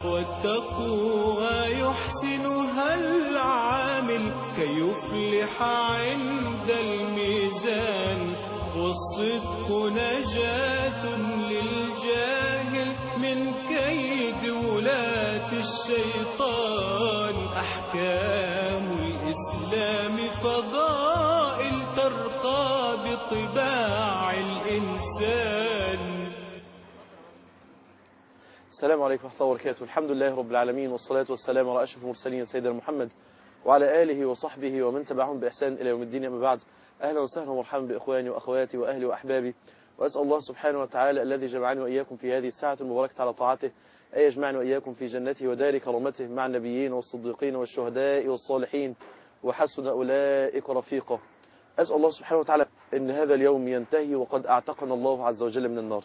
والتقوى يحسنها العامل كي يفلح عند الميزان والصدق نجاة للجاهل من كيد ولاة الشيطان أحكام الإسلام فضائل ترقى بطباع الإنسان السلام عليكم ورحمة الله وبركاته الحمد لله رب العالمين والصلاة والسلام على أشرف المرسلين سيدنا محمد وعلى آله وصحبه ومن تبعهم بإحسان إلى يوم الدين أما بعد أهلا وسهلا ومرحبا بإخواني وأخواتي وأهلي وأحبابي وأسأل الله سبحانه وتعالى الذي جمعني وإياكم في هذه الساعة المباركة على طاعته أن يجمعني وإياكم في جنته ودار كرامته مع النبيين والصديقين والشهداء والصالحين وحسن أولئك رفيقا أسأل الله سبحانه وتعالى أن هذا اليوم ينتهي وقد أعتقنا الله عز وجل من النار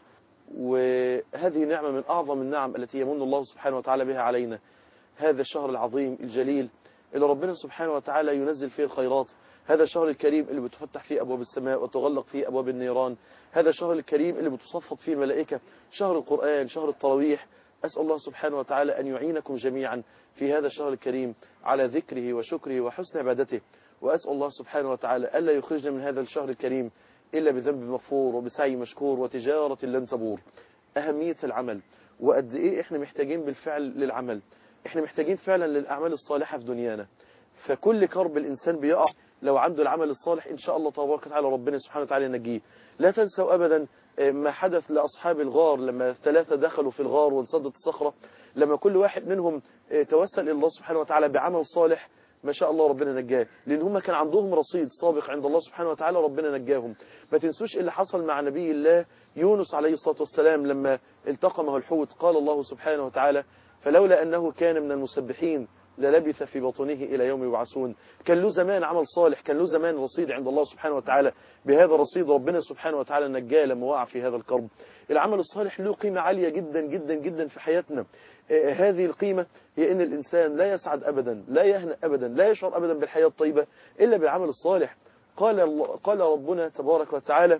وهذه نعمة من أعظم النعم التي يمن الله سبحانه وتعالى بها علينا هذا الشهر العظيم الجليل اللي ربنا سبحانه وتعالى ينزل فيه الخيرات هذا الشهر الكريم اللي بتفتح فيه أبواب السماء وتغلق فيه أبواب النيران هذا الشهر الكريم اللي بتصفد فيه الملائكة شهر القرآن شهر التراويح أسأل الله سبحانه وتعالى أن يعينكم جميعا في هذا الشهر الكريم على ذكره وشكره وحسن عبادته وأسأل الله سبحانه وتعالى ألا يخرجنا من هذا الشهر الكريم إلا بذنب مغفور وبسعي مشكور وتجارة لن تبور أهمية العمل وقد إيه إحنا محتاجين بالفعل للعمل إحنا محتاجين فعلا للأعمال الصالحة في دنيانا فكل كرب الإنسان بيقع لو عنده العمل الصالح إن شاء الله تبارك وتعالى ربنا سبحانه وتعالى ينجيه لا تنسوا أبدا ما حدث لأصحاب الغار لما الثلاثة دخلوا في الغار وانصدت الصخرة لما كل واحد منهم توسل إلى الله سبحانه وتعالى بعمل صالح ما شاء الله ربنا نجاه لأن هم كان عندهم رصيد سابق عند الله سبحانه وتعالى ربنا نجاهم ما تنسوش اللي حصل مع نبي الله يونس عليه الصلاة والسلام لما التقمه الحوت قال الله سبحانه وتعالى فلولا أنه كان من المسبحين للبث في بطنه إلى يوم يبعثون كان له زمان عمل صالح كان له زمان رصيد عند الله سبحانه وتعالى بهذا الرصيد ربنا سبحانه وتعالى نجاه لما وقع في هذا الكرب العمل الصالح له قيمة عالية جدا جدا جدا في حياتنا هذه القيمة هي أن الإنسان لا يسعد أبدا لا يهنأ أبدا لا يشعر أبدا بالحياة الطيبة إلا بالعمل الصالح قال, قال ربنا تبارك وتعالى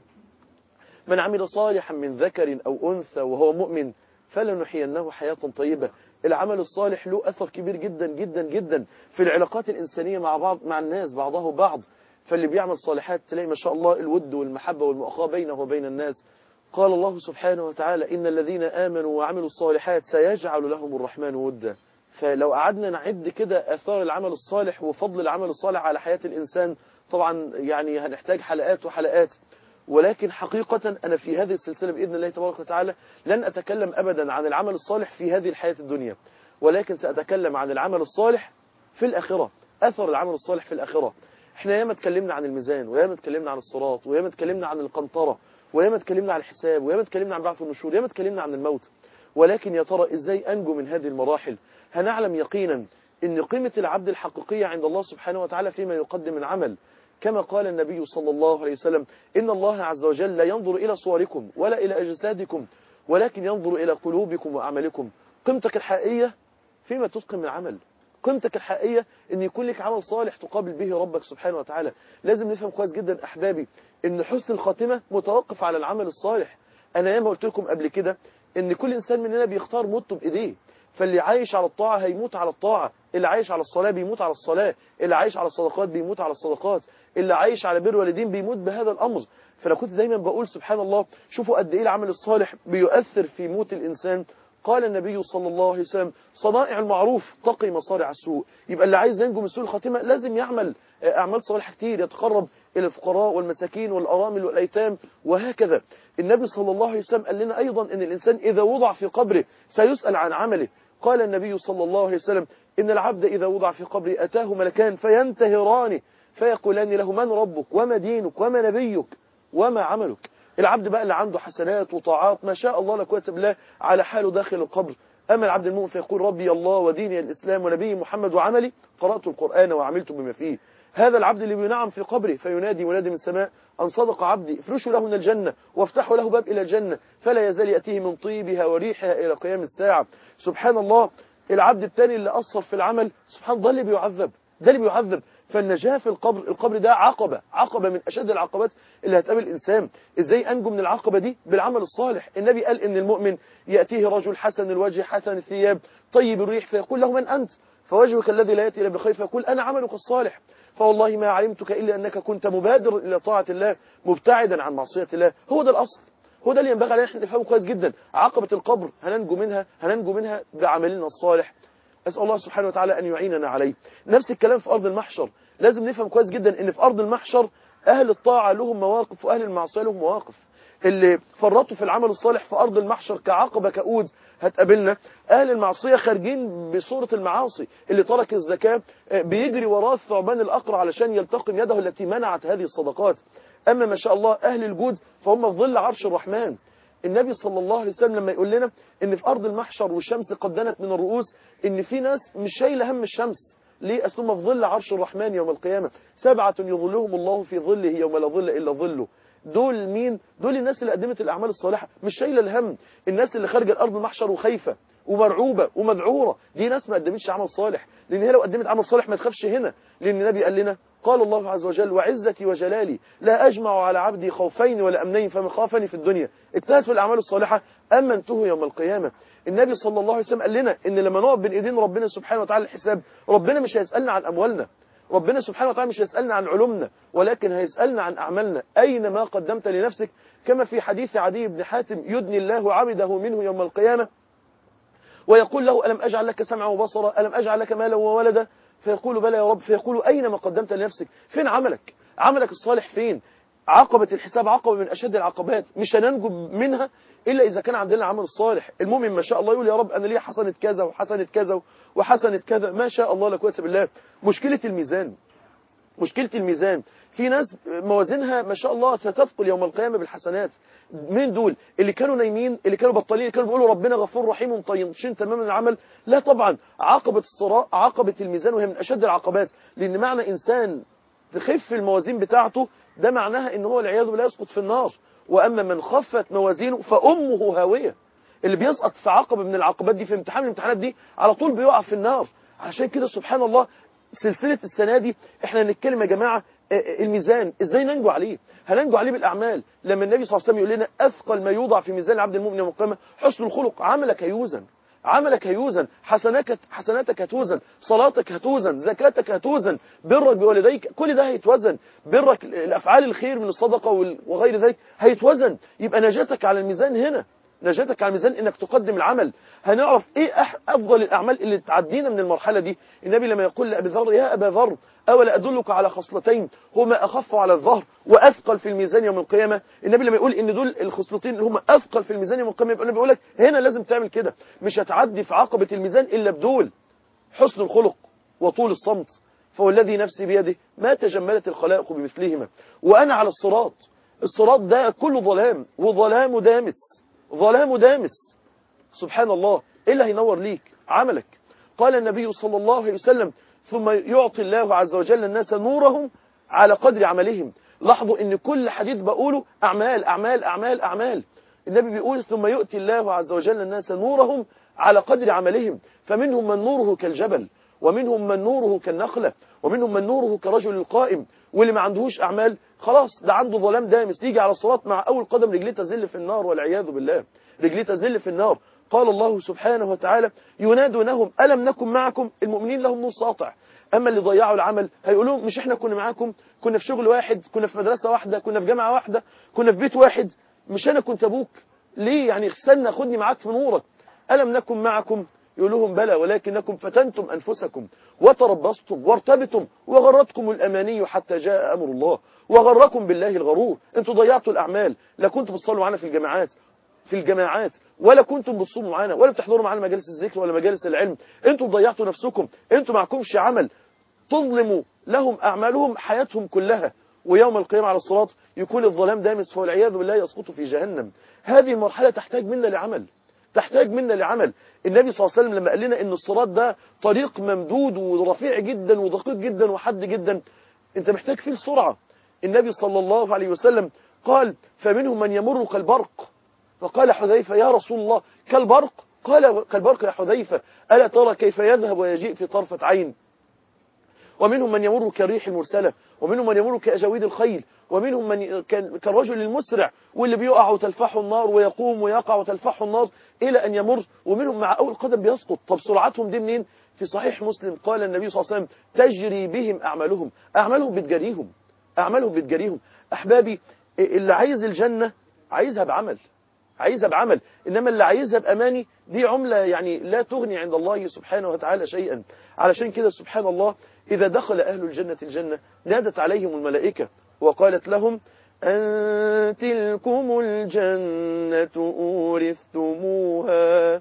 من عمل صالحا من ذكر أو أنثى وهو مؤمن فلنحيينه حياة طيبة العمل الصالح له أثر كبير جدا جدا جدا في العلاقات الإنسانية مع بعض مع الناس بعضه بعض فاللي بيعمل صالحات تلاقي ما شاء الله الود والمحبة والمؤاخاة بينه وبين الناس قال الله سبحانه وتعالى إن الذين آمنوا وعملوا الصالحات سيجعل لهم الرحمن ودا فلو قعدنا نعد كده أثار العمل الصالح وفضل العمل الصالح على حياة الإنسان طبعا يعني هنحتاج حلقات وحلقات ولكن حقيقة أنا في هذه السلسلة بإذن الله تبارك وتعالى لن أتكلم أبدا عن العمل الصالح في هذه الحياة الدنيا ولكن سأتكلم عن العمل الصالح في الآخرة أثر العمل الصالح في الآخرة احنا ياما اتكلمنا عن الميزان وياما اتكلمنا عن الصراط وياما اتكلمنا عن القنطرة وياما اتكلمنا عن الحساب وياما اتكلمنا عن بعث النشور ياما اتكلمنا عن الموت ولكن يا ترى ازاي انجو من هذه المراحل هنعلم يقينا ان قيمة العبد الحقيقية عند الله سبحانه وتعالى فيما يقدم من عمل كما قال النبي صلى الله عليه وسلم إن الله عز وجل لا ينظر إلى صوركم ولا إلى أجسادكم ولكن ينظر إلى قلوبكم وأعمالكم قيمتك الحقيقية فيما تتقن من عمل قيمتك الحقيقية ان يكون لك عمل صالح تقابل به ربك سبحانه وتعالى لازم نفهم كويس جدا احبابي ان حسن الخاتمة متوقف على العمل الصالح انا ياما قلت لكم قبل كده ان كل انسان مننا بيختار موته بايديه فاللي عايش على الطاعة هيموت على الطاعة اللي عايش على الصلاة بيموت على الصلاة اللي عايش على الصدقات بيموت على الصدقات اللي عايش على بر والدين بيموت بهذا الأمر فأنا كنت دايما بقول سبحان الله شوفوا قد إيه العمل الصالح بيؤثر في موت الإنسان قال النبي صلى الله عليه وسلم صنائع المعروف تقي مصارع السوء يبقى اللي عايز ينجو من سوء الخاتمة لازم يعمل أعمال صالحة كتير يتقرب إلى الفقراء والمساكين والأرامل والأيتام وهكذا النبي صلى الله عليه وسلم قال لنا أيضا أن الإنسان إذا وضع في قبره سيسأل عن عمله قال النبي صلى الله عليه وسلم إن العبد إذا وضع في قبره أتاه ملكان فينتهران فيقولان له من ربك وما دينك وما نبيك وما عملك العبد بقى اللي عنده حسنات وطاعات ما شاء الله لا قوه بالله على حاله داخل القبر أما العبد المؤمن فيقول ربي الله وديني الإسلام ونبي محمد وعملي قرأت القرآن وعملت بما فيه هذا العبد اللي بينعم في قبره فينادي منادي من السماء أن صدق عبدي افرشوا له من الجنة وافتحوا له باب إلى الجنة فلا يزال يأتيه من طيبها وريحها إلى قيام الساعة سبحان الله العبد الثاني اللي أصر في العمل سبحان الله اللي بيعذب ده اللي بيعذب فالنجاة في القبر القبر ده عقبة عقبة من أشد العقبات اللي هتقابل الإنسان إزاي أنجو من العقبة دي بالعمل الصالح النبي قال إن المؤمن يأتيه رجل حسن الوجه حسن الثياب طيب الريح فيقول له من أنت فوجهك الذي لا يأتي إلا بخير فيقول أنا عملك الصالح فوالله ما علمتك إلا أنك كنت مبادر إلى طاعة الله مبتعدا عن معصية الله هو ده الأصل هو ده اللي ينبغي علينا احنا نفهمه كويس جدا عقبة القبر هننجو منها هننجو منها بعملنا الصالح أسأل الله سبحانه وتعالى أن يعيننا عليه نفس الكلام في أرض المحشر لازم نفهم كويس جدا أن في أرض المحشر أهل الطاعة لهم مواقف وأهل المعصية لهم مواقف اللي فرطوا في العمل الصالح في أرض المحشر كعقبة كؤود هتقابلنا أهل المعصية خارجين بصورة المعاصي اللي ترك الزكاة بيجري وراه الثعبان الأقرع علشان يلتقم يده التي منعت هذه الصدقات أما ما شاء الله أهل الجود فهم في ظل عرش الرحمن النبي صلى الله عليه وسلم لما يقول لنا ان في أرض المحشر والشمس قد دنت من الرؤوس ان في ناس مش شايله هم الشمس ليه أسلم في ظل عرش الرحمن يوم القيامة سبعة يظلهم الله في ظله يوم لا ظل إلا ظله دول مين دول الناس اللي قدمت الأعمال الصالحة مش شايله الهم الناس اللي خارجه الأرض المحشر وخايفة ومرعوبة ومذعورة دي ناس ما قدمتش عمل صالح لأن هي لو قدمت عمل صالح ما تخافش هنا لأن النبي قال لنا قال الله عز وجل وعزتي وجلالي لا أجمع على عبدي خوفين ولا أمنين فمن خافني في الدنيا اجتهد في الأعمال الصالحة أمنته يوم القيامة النبي صلى الله عليه وسلم قال لنا إن لما نقف بين إيدين ربنا سبحانه وتعالى الحساب ربنا مش هيسألنا عن أموالنا ربنا سبحانه وتعالى مش هيسألنا عن علومنا ولكن هيسألنا عن أعمالنا أين ما قدمت لنفسك كما في حديث عدي بن حاتم يدني الله عبده منه يوم القيامة ويقول له ألم أجعل لك سمعا وبصرا ألم أجعل لك مالا وولدا فيقول بلى يا رب فيقول أين ما قدمت لنفسك فين عملك عملك الصالح فين عقبة الحساب عقبة من أشد العقبات مش هننجو منها إلا إذا كان عندنا العمل الصالح المؤمن ما شاء الله يقول يا رب أنا ليه حسنة كذا وحسنة كذا وحسنة كذا ما شاء الله لا قوه الا بالله مشكلة الميزان مشكلة الميزان في ناس موازينها ما شاء الله ستثقل يوم القيامة بالحسنات مين دول اللي كانوا نايمين اللي كانوا بطالين اللي كانوا بيقولوا ربنا غفور رحيم ومطينشين تماما العمل لا طبعا عقبة الصراع عقبة الميزان وهي من أشد العقبات لأن معنى إنسان تخف الموازين بتاعته ده معناها ان هو العياذ بالله يسقط في النار واما من خفت موازينه فامه هاويه اللي بيسقط في عقبه من العقبات دي في امتحان من الامتحانات دي على طول بيقع في النار عشان كده سبحان الله سلسله السنه دي احنا هنتكلم يا جماعه الميزان ازاي ننجو عليه هننجو عليه بالاعمال لما النبي صلى الله عليه وسلم يقول لنا اثقل ما يوضع في ميزان العبد المؤمن يوم القيامه حسن الخلق عملك هيوزن عملك هيوزن حسناتك حسناتك هتوزن صلاتك هتوزن زكاتك هتوزن برك بوالديك كل ده هيتوزن برك الافعال الخير من الصدقه وغير ذلك هيتوزن يبقى نجاتك على الميزان هنا نجاتك على الميزان انك تقدم العمل هنعرف ايه افضل الاعمال اللي تعدينا من المرحله دي النبي لما يقول لابي ذر يا ابا ذر اولا ادلك على خصلتين هما اخف على الظهر واثقل في الميزان يوم القيامه النبي لما يقول ان دول الخصلتين اللي هما اثقل في الميزان يوم القيامه يبقى النبي بيقول لك هنا لازم تعمل كده مش هتعدي في عقبه الميزان الا بدول حسن الخلق وطول الصمت فوالذي نفسي بيده ما تجملت الخلائق بمثلهما وانا على الصراط الصراط ده كله ظلام وظلام دامس ظلام دامس سبحان الله ايه اللي هينور ليك عملك قال النبي صلى الله عليه وسلم ثم يعطي الله عز وجل الناس نورهم على قدر عملهم لاحظوا ان كل حديث بقوله اعمال اعمال اعمال اعمال النبي بيقول ثم يؤتي الله عز وجل الناس نورهم على قدر عملهم فمنهم من نوره كالجبل ومنهم من نوره كالنخلة ومنهم من نوره كرجل القائم واللي ما عندهوش أعمال خلاص ده عنده ظلام دامس يجي على الصراط مع أول قدم رجليه تزل في النار والعياذ بالله رجليه تزل في النار قال الله سبحانه وتعالى ينادونهم ألم نكن معكم المؤمنين لهم نور ساطع أما اللي ضيعوا العمل هيقولوا مش احنا كنا معاكم كنا في شغل واحد كنا في مدرسة واحدة كنا في جامعة واحدة كنا في بيت واحد مش أنا كنت أبوك ليه يعني استنى خدني معاك في نورك ألم نكن معكم يقول لهم بلى ولكنكم فتنتم أنفسكم وتربصتم وارتبتم وغرتكم الأماني حتى جاء أمر الله وغركم بالله الغرور انتوا ضيعتوا الأعمال لا كنتوا بتصلوا معانا في الجماعات في الجماعات ولا كنتم بتصوموا معانا ولا بتحضروا معانا مجالس الذكر ولا مجالس العلم انتوا ضيعتوا نفسكم انتوا معكمش عمل تظلموا لهم أعمالهم حياتهم كلها ويوم القيامة على الصراط يكون الظلام دامس والعياذ بالله يسقط في جهنم هذه المرحلة تحتاج منا لعمل تحتاج منا لعمل النبي صلى الله عليه وسلم لما قال لنا ان الصراط ده طريق ممدود ورفيع جدا ودقيق جدا وحد جدا انت محتاج فيه السرعة النبي صلى الله عليه وسلم قال فمنهم من يمر كالبرق فقال حذيفة يا رسول الله كالبرق قال كالبرق يا حذيفة ألا ترى كيف يذهب ويجيء في طرفة عين ومنهم من يمر كالريح المرسلة ومنهم من يمر كأجاويد الخيل ومنهم من كالرجل المسرع واللي بيقع وتلفحه النار ويقوم ويقع وتلفحه النار إلى أن يمر ومنهم مع أول قدم بيسقط طب سرعتهم دي منين في صحيح مسلم قال النبي صلى الله عليه وسلم تجري بهم أعمالهم أعمالهم بتجريهم أعمالهم بتجريهم أحبابي اللي عايز الجنة عايزها بعمل عايزها بعمل إنما اللي عايزها بأماني دي عملة يعني لا تغني عند الله سبحانه وتعالى شيئا علشان كده سبحان الله إذا دخل أهل الجنة الجنة نادت عليهم الملائكة وقالت لهم أن تلكم الجنة أورثتموها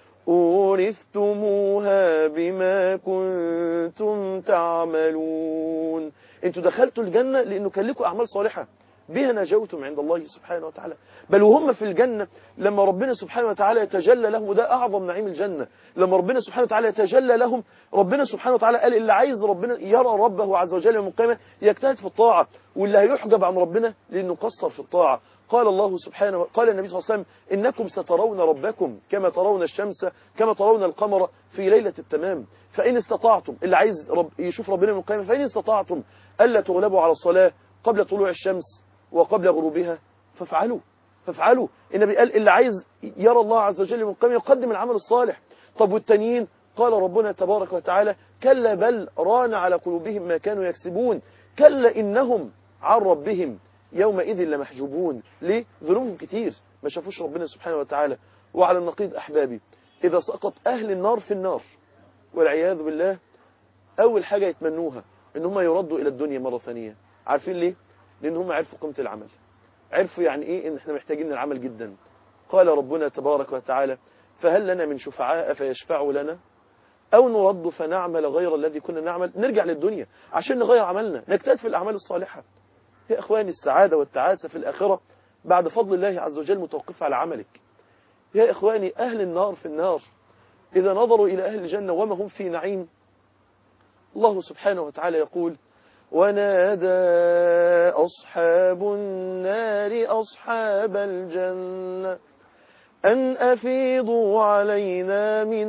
أورثتموها بما كنتم تعملون انتوا دخلتوا الجنة لأنه كان لكم أعمال صالحة بها نجوتم عند الله سبحانه وتعالى بل وهم في الجنة لما ربنا سبحانه وتعالى يتجلى لهم وده أعظم نعيم الجنة لما ربنا سبحانه وتعالى يتجلى لهم ربنا سبحانه وتعالى قال اللي عايز ربنا يرى ربه عز وجل يوم القيامة يجتهد في الطاعة واللي هيحجب عن ربنا لأنه قصر في الطاعة قال الله سبحانه قال النبي صلى الله عليه وسلم إنكم سترون ربكم كما ترون الشمس كما ترون القمر في ليلة التمام فإن استطعتم اللي عايز رب يشوف ربنا يوم القيامة فإن استطعتم ألا تغلبوا على الصلاة قبل طلوع الشمس وقبل غروبها فافعلوا فافعلوا النبي قال اللي عايز يرى الله عز وجل من القيامة يقدم العمل الصالح طب والتانيين قال ربنا تبارك وتعالى كلا بل ران على قلوبهم ما كانوا يكسبون كلا إنهم عن ربهم يومئذ لمحجوبون ليه؟ ذنوبهم كتير ما شافوش ربنا سبحانه وتعالى وعلى النقيض أحبابي إذا سقط أهل النار في النار والعياذ بالله أول حاجة يتمنوها إن هم يردوا إلى الدنيا مرة ثانية عارفين ليه؟ لأن هم عرفوا قيمة العمل عرفوا يعني إيه إن إحنا محتاجين العمل جدا قال ربنا تبارك وتعالى فهل لنا من شفعاء فيشفعوا لنا أو نرد فنعمل غير الذي كنا نعمل نرجع للدنيا عشان نغير عملنا نجتهد في الأعمال الصالحة يا إخواني السعادة والتعاسة في الآخرة بعد فضل الله عز وجل متوقفة على عملك يا إخواني أهل النار في النار إذا نظروا إلى أهل الجنة وما هم في نعيم الله سبحانه وتعالى يقول ونادى أصحاب النار أصحاب الجنة أن أفيضوا علينا من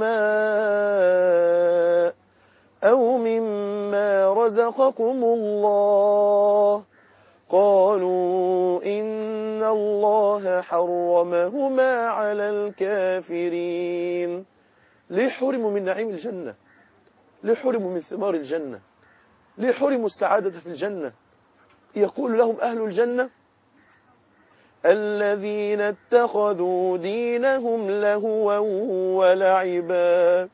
الماء أو مما رزقكم الله قالوا إن الله حرمهما على الكافرين ليه حرموا من نعيم الجنة ليه حرموا من ثمار الجنة ليه حرموا السعادة في الجنة يقول لهم أهل الجنة الذين اتخذوا دينهم لهوا ولعبا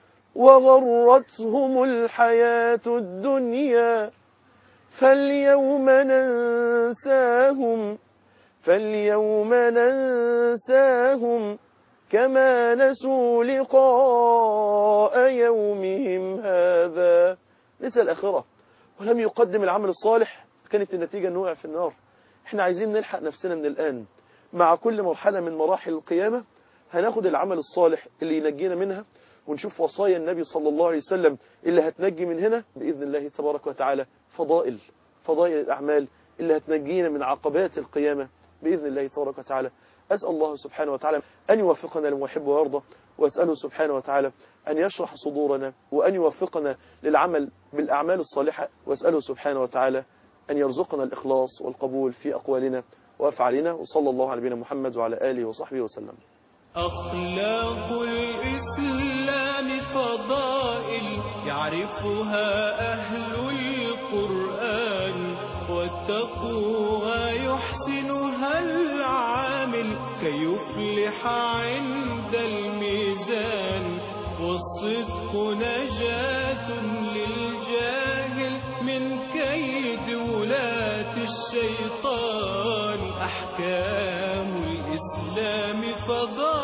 وغرتهم الحياة الدنيا فاليوم ننساهم فاليوم ننساهم كما نسوا لقاء يومهم هذا نسى الآخرة ولم يقدم العمل الصالح كانت النتيجة أنه وقع في النار احنا عايزين نلحق نفسنا من الآن مع كل مرحلة من مراحل القيامة هناخد العمل الصالح اللي ينجينا منها ونشوف وصايا النبي صلى الله عليه وسلم اللي هتنجي من هنا بإذن الله تبارك وتعالى فضائل فضائل الأعمال اللي هتنجينا من عقبات القيامة بإذن الله تبارك وتعالى أسأل الله سبحانه وتعالى أن يوفقنا لما يحب ويرضى وأسأله سبحانه وتعالى أن يشرح صدورنا وأن يوفقنا للعمل بالأعمال الصالحة وأسأله سبحانه وتعالى أن يرزقنا الإخلاص والقبول في أقوالنا وأفعالنا وصلى الله على نبينا محمد وعلى آله وصحبه وسلم أخلاق الإسلام فضائل يعرفها أهل القرآن والتقوى يحسنها العامل كي يفلح عند الميزان والصدق نجاة للجاهل من كيد ولاة الشيطان أحكام الإسلام فضائل